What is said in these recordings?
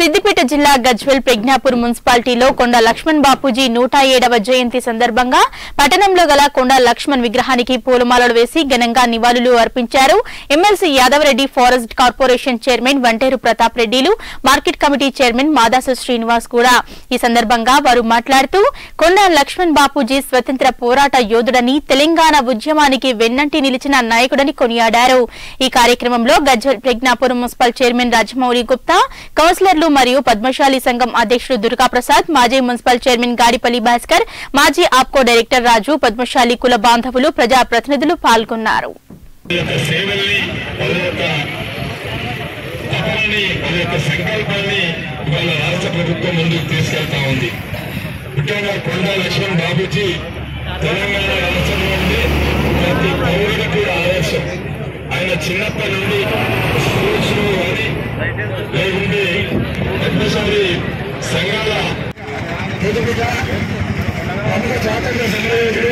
సిద్దిపేట జిల్లా గజ్వెల్ ప్రజ్ఞాపూర్ మున్సిపాలిటీలో కొండ లక్ష్మణ్ బాపూజీ నూట ఏడవ జయంతి సందర్భంగా పట్టణంలో గల కొండ లక్ష్మణ్ విగ్రహానికి పూలమాలలు వేసి ఘనంగా నివాళులు అర్పించారు MLC Yadava Reddy forest corporation chairman Vanteru Pratap రెడ్డిలు market committee chairman Madasu Srinivas కూడా ఈ సందర్భంగా వారు మాట్లాడుతూ కొండ లక్ష్మణ్ బాపూజీ స్వతంత్ర పోరాట యోధుడని తెలంగాణ ఉద్యమానికి వెన్నంటి నిలిచిన నాయకుడని కొనియాడారు ఈ కార్యక్రమంలో గజ్వల్ ప్రజ్ఞాపురం మున్సిపల్ చైర్మన్ రాజమౌళి గుప్తా కౌన్సిలర్లు మరియు పద్మశాలి సంఘం అధ్యక్షుడు దుర్గాప్రసాద్ మాజీ మున్సిపల్ చైర్మన్ గాడిపల్లి భాస్కర్ మాజీ ఆప్కో డైరెక్టర్ రాజు పద్మశాలి కుల బాంధవులు ప్రజా ప్రతినిధులు పాల్గొన్నారు వాళ్ళ యొక్క సేవల్ని వాళ్ళ యొక్క తపనని వాళ్ళ యొక్క సంకల్పాన్ని ఇవాళ రాష్ట్ర ప్రభుత్వం ముందుకు తీసుకెళ్తా ఉంది ముఖ్యంగా కొండా లక్ష్మణ్ బాబుజీ తెలంగాణ రాష్ట్రంలో ఉండి ప్రతి పౌరుడికి ఆదర్శం ఆయన చిన్నప్పటి నుండి స్కూల్స్ లో కానీ లేకుంటే పద్మశాలి సంఘాల పొదుపుగా ప్రముఖ స్వాతంత్ర సమరయోధుడు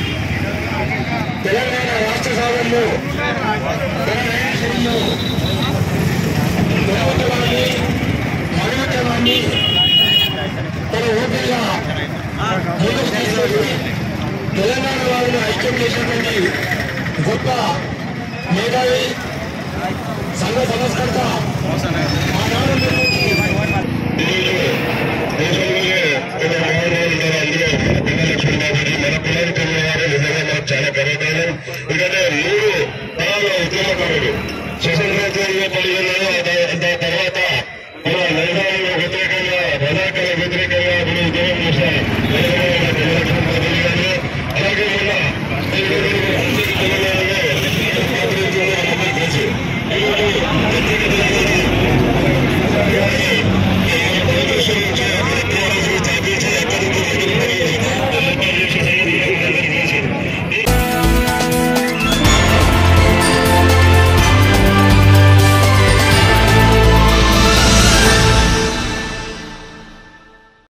తెలంగాణ రాష్ట్ర సాధనలో తెలంగాణలో ప్రభుత్వాన్ని మగవత్వాన్ని తన ఓపికగా ముందుకు తీసుకెళ్ళి తెలంగాణ వాళ్ళను ఐక్యం చేసినటువంటి గొప్ప మేధావి సంఘ సంస్కర్త ఆనాడు దేశంలోనే పెద్ద రంగంలో ఉంటారు అందులో